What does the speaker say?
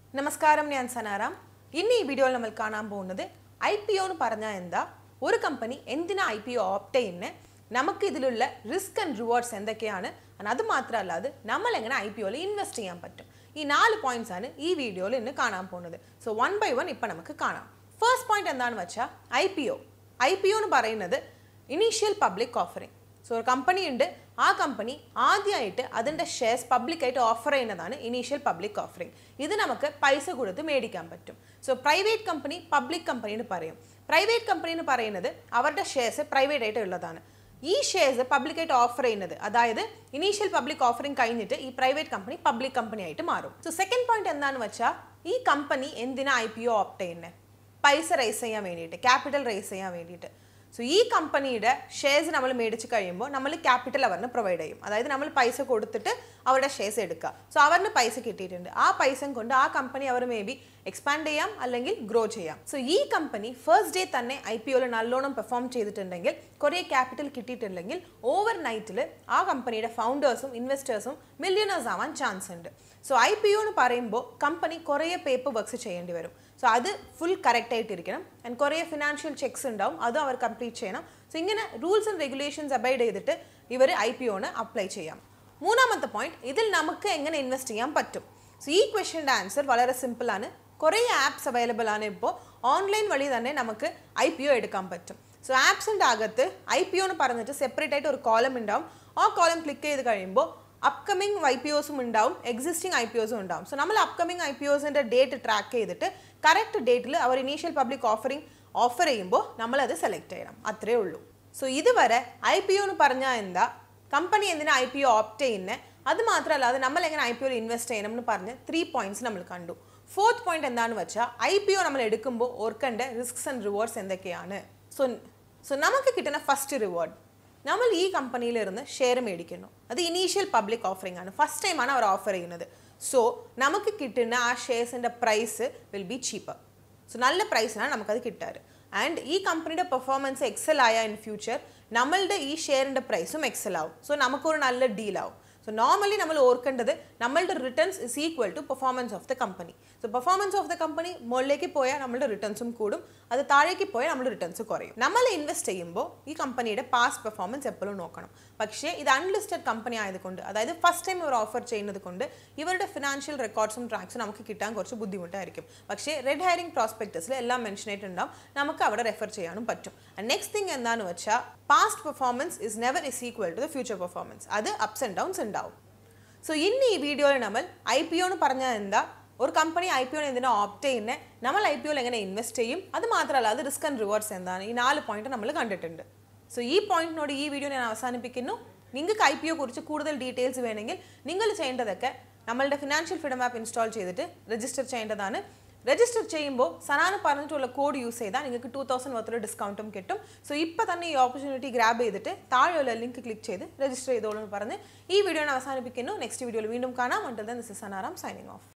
നമസ്കാരം ഞാൻ സനാറാം ഇന്ന് ഈ വീഡിയോയിൽ നമ്മൾ കാണാൻ പോകുന്നത് ഐ പി ഒ എന്ന് പറഞ്ഞാൽ എന്താ ഒരു കമ്പനി എന്തിനാ ഐ പി ഒ ഓപ്റ്റ് ചെയ്യുന്നത് നമുക്ക് ഇതിലുള്ള റിസ്ക് ആൻഡ് റിവാർഡ്സ് എന്തൊക്കെയാണ് and അത് മാത്രമല്ലാതെ നമ്മൾ എങ്ങനെ ഐ പി ഒയിൽ ഇൻവെസ്റ്റ് ചെയ്യാൻ പറ്റും ഈ നാല് പോയിന്റ്സ് ആണ് ഈ വീഡിയോയിൽ ഇന്ന് കാണാൻ പോകുന്നത് സോ വൺ ബൈ വൺ ഇപ്പം നമുക്ക് കാണാം ഫസ്റ്റ് പോയിന്റ് എന്താണെന്ന് വെച്ചാൽ I P O I P O എന്ന് പറയുന്നത് ഇനീഷ്യൽ പബ്ലിക് ഓഫറിംഗ് സോ ഒരു കമ്പനി ഉണ്ട് ആ കമ്പനി ആദ്യമായിട്ട് അതിൻ്റെ ഷെയർസ് പബ്ലിക്കായിട്ട് ഓഫർ ചെയ്യുന്നതാണ് ഇനീഷ്യൽ പബ്ലിക് ഓഫറിംഗ് ഇത് നമുക്ക് പൈസ കൊടുത്ത് മേടിക്കാൻ പറ്റും so private company public company എന്ന് പറയും പ്രൈവേറ്റ് കമ്പനി എന്ന് പറയുന്നത് അവരുടെ ഷെയർസ് പ്രൈവേറ്റ് ആയിട്ട് ഉള്ളതാണ് ഈ ഷെയർസ് പബ്ലിക്കായിട്ട് ഓഫർ ചെയ്യുന്നത് അതായത് ഇനീഷ്യൽ പബ്ലിക് ഓഫറിംഗ് കഴിഞ്ഞിട്ട് ഈ പ്രൈവേറ്റ് കമ്പനി പബ്ലിക് കമ്പനി ആയിട്ട് മാറും സോ സെക്കൻഡ് പോയിന്റ് എന്താണെന്ന് വെച്ചാൽ ഈ കമ്പനി എന്തിനാ ഐ പി ഒ ഓപ്റ്റ് ചെയ്യുന്നത് പൈസ റേസ് ചെയ്യാൻ വേണ്ടിയിട്ട് ക്യാപിറ്റൽ റേസ് ചെയ്യാൻ വേണ്ടിയിട്ട് സോ ഈ കമ്പനിയുടെ ഷെയർസ് നമ്മൾ മേടിച്ച് കഴിയുമ്പോൾ നമ്മൾ ക്യാപിറ്റൽ അവരിന് പ്രൊവൈഡ് ചെയ്യും അതായത് നമ്മൾ പൈസ കൊടുത്തിട്ട് അവരുടെ ഷെയർസ് എടുക്കുക സോ അവരിന് പൈസ കിട്ടിയിട്ടുണ്ട് ആ പൈസ കൊണ്ട് ആ കമ്പനി അവർ മേ ബി എക്സ്പാൻഡ് ചെയ്യാം അല്ലെങ്കിൽ ഗ്രോ ചെയ്യാം സോ ഈ കമ്പനി ഫസ്റ്റ് ഡേ തന്നെ ഐ പി ഒയിൽ നല്ലോണം പെർഫോം ചെയ്തിട്ടുണ്ടെങ്കിൽ കുറേ ക്യാപിറ്റൽ കിട്ടിയിട്ടുണ്ടെങ്കിൽ ഓവർ നൈറ്റിൽ ആ കമ്പനിയുടെ ഫൗണ്ടേഴ്സും ഇൻവെസ്റ്റേഴ്സും മില്യണേഴ്സ് ആവാൻ ചാൻസ് ഉണ്ട് സോ ഐ പി ഒ എന്ന് പറയുമ്പോൾ കമ്പനി കുറേ പേപ്പർ വർക്ക്സ് ചെയ്യേണ്ടി വരും സോ അത് ഫുൾ കറക്റ്റ് ആയിട്ടിരിക്കണം ആൻഡ് കുറേ ഫിനാൻഷ്യൽ ചെക്സ് ഉണ്ടാവും അതും അവർ കംപ്ലീറ്റ് ചെയ്യണം സോ ഇങ്ങനെ റൂൾസ് ആൻഡ് റെഗുലേഷൻസ് അബൈഡ് ചെയ്തിട്ട് ഇവർ ഐ പി ഒന് അപ്ലൈ ചെയ്യാം മൂന്നാമത്തെ പോയിന്റ് ഇതിൽ നമുക്ക് എങ്ങനെ ഇൻവെസ്റ്റ് ചെയ്യാൻ പറ്റും സോ ഈ ക്വസ്റ്റ്യൻ്റെ ആൻസർ വളരെ സിമ്പിളാണ് കുറേ ആപ്സ് അവൈലബിൾ ആണ് ഇപ്പോൾ ഓൺലൈൻ വഴി തന്നെ നമുക്ക് ഐ പി ഒ എടുക്കാൻ പറ്റും സോ ആപ്സിൻ്റെ അകത്ത് ഐ പി ഒ എന്ന് പറഞ്ഞിട്ട് സെപ്പറേറ്റ് ആയിട്ട് ഒരു കോളം ഉണ്ടാവും ആ കോളം ക്ലിക്ക് ചെയ്ത് കഴിയുമ്പോൾ അപ്കമിങ് ഐ പി ഒസും ഉണ്ടാവും എക്സിസ്റ്റിംഗ് ഐ പി ഒസും ഉണ്ടാവും സോ നമ്മൾ അപ്കമിങ് ഐ പി ഒസിൻ്റെ ഡേറ്റ് ട്രാക്ക് ചെയ്തിട്ട് കറക്റ്റ് ഡേറ്റിൽ അവർ ഇനീഷ്യൽ പബ്ലിക് ഓഫറിംഗ് ഓഫർ ചെയ്യുമ്പോൾ നമ്മളത് സെലക്ട് ചെയ്യണം അത്രേ ഉള്ളൂ സോ ഇതുവരെ ഐ പി ഒ എന്ന് പറഞ്ഞാൽ എന്താ കമ്പനി എന്തിനാ ഐ പി ഒ ഓപ്റ്റ് ചെയ്യുന്നത് അത് മാത്രമല്ലാതെ നമ്മൾ എങ്ങനെ ഐ പി ഒയിൽ ഇൻവെസ്റ്റ് ചെയ്യണം എന്ന് പറഞ്ഞ് ത്രീ പോയിന്റ്സ് നമ്മൾ കണ്ടു ഫോർത്ത് പോയിന്റ് എന്താണെന്ന് വെച്ചാൽ ഐ പി ഒ നമ്മൾ എടുക്കുമ്പോൾ ഓർക്കേണ്ട റിസ്ക്സ് ആൻഡ് റിവാർഡ്സ് എന്തൊക്കെയാണ് സോ സോ നമുക്ക് കിട്ടുന്ന ഫസ്റ്റ് റിവാർഡ് നമ്മൾ ഈ കമ്പനിയിലിരുന്ന് ഷെയർ മേടിക്കുന്നു അത് ഇനീഷ്യൽ പബ്ലിക് ഓഫറിംഗ് ആണ് ഫസ്റ്റ് ടൈമാണ് അവർ ഓഫർ ചെയ്യുന്നത് സോ നമുക്ക് കിട്ടുന്ന ആ ഷെയർസിൻ്റെ price will be cheaper so നല്ല പ്രൈസിനാണ് നമുക്കത് കിട്ടാറ് ആൻഡ് ഈ കമ്പനിയുടെ പെർഫോമൻസ് എക്സൽ ആയ ഇൻ ഫ്യൂച്ചർ നമ്മളുടെ ഈ ഷെയറിൻ്റെ പ്രൈസും എക്സൽ ആവും സോ നമുക്കൊരു നല്ല ഡീലാവും സോ നോർമലി നമ്മൾ ഓർക്കേണ്ടത് നമ്മളുടെ returns is equal to performance of the company so performance of the company മുകളിലേക്ക് പോയാൽ നമ്മുടെ റിട്ടേൺസും കൂടും അത് താഴേക്ക് പോയാൽ നമ്മുടെ റിട്ടേൺസ് കുറയും നമ്മൾ ഇൻവെസ്റ്റ് ചെയ്യുമ്പോൾ ഈ കമ്പനിയുടെ പാസ്റ്റ് പെർഫോമൻസ് എപ്പോഴും നോക്കണം പക്ഷേ ഇത് അൺലിസ്റ്റഡ് കമ്പനി ആയതുകൊണ്ട് അതായത് ഫസ്റ്റ് ടൈം ഇവർ ഓഫർ ചെയ്യുന്നത് കൊണ്ട് ഇവരുടെ ഫിനാൻഷ്യൽ റെക്കോർഡ്സും ട്രാക്സും നമുക്ക് കിട്ടാൻ കുറച്ച് ബുദ്ധിമുട്ടായിരിക്കും പക്ഷേ റെഡ് ഹയറിംഗ് പ്രോസ്പെക്ടസിൽ എല്ലാം മെൻഷൻ ആയിട്ടുണ്ടാവും നമുക്ക് അവിടെ റെഫർ ചെയ്യാനും പറ്റും നെക്സ്റ്റ് തിങ് എന്താണെന്ന് വെച്ചാൽ past performance is never is equal to the future performance അത് അപ്സ് ആൻഡ് ഡൗൺസ് ഉണ്ടാവും സോ ഇന്ന് ഈ വീഡിയോയിൽ നമ്മൾ ഐ പി ഒ എന്ന് പറഞ്ഞാൽ എന്താ ഒരു കമ്പനി ഐ പി ഒ എന്തിനാ ഓപ്റ്റ് ചെയ്യുന്നത് നമ്മൾ ഐ പി ഒയിൽ എങ്ങനെ ഇൻവെസ്റ്റ് ചെയ്യും അത് മാത്രമല്ല അത് റിസ്ക് ആൻഡ് റിവാർഡ്സ് എന്താണ് ഈ നാല് പോയിന്റ് നമ്മൾ കണ്ടിട്ടുണ്ട് സോ ഈ പോയിന്റിനോട് ഈ വീഡിയോ ഞാൻ അവസാനിപ്പിക്കുന്നു നിങ്ങൾക്ക് ഐ പി ഒ കുറിച്ച് കൂടുതൽ ഡീറ്റെയിൽസ് വേണമെങ്കിൽ നിങ്ങൾ ചെയ്യേണ്ടതൊക്കെ നമ്മളുടെ ഫിനാൻഷ്യൽ ഫ്രീഡം ആപ്പ് ഇൻസ്റ്റാൾ ചെയ്തിട്ട് രജിസ്റ്റർ ചെയ്യേണ്ടതാണ് രജിസ്റ്റർ ചെയ്യുമ്പോൾ സനാന പറഞ്ഞിട്ടുള്ള കോഡ് യൂസ് ചെയ്താൽ നിങ്ങൾക്ക് ടൂ തൗസൻഡ് വർത്തുള്ള ഡിസ്കൗണ്ടും കിട്ടും സോ ഇപ്പോൾ തന്നെ ഈ ഓപ്പർച്യൂണിറ്റി ഗ്രാബ് ചെയ്തിട്ട് താഴെയുള്ള ലിങ്ക് ക്ലിക്ക് ചെയ്ത് രജിസ്റ്റർ ചെയ്തോളൂ എന്ന് പറഞ്ഞ് ഈ വീഡിയോ അവസാനിപ്പിക്കുന്നു നെക്സ്റ്റ് വീഡിയോയിൽ വീണ്ടും കാണാം until then this is Sanaram signing of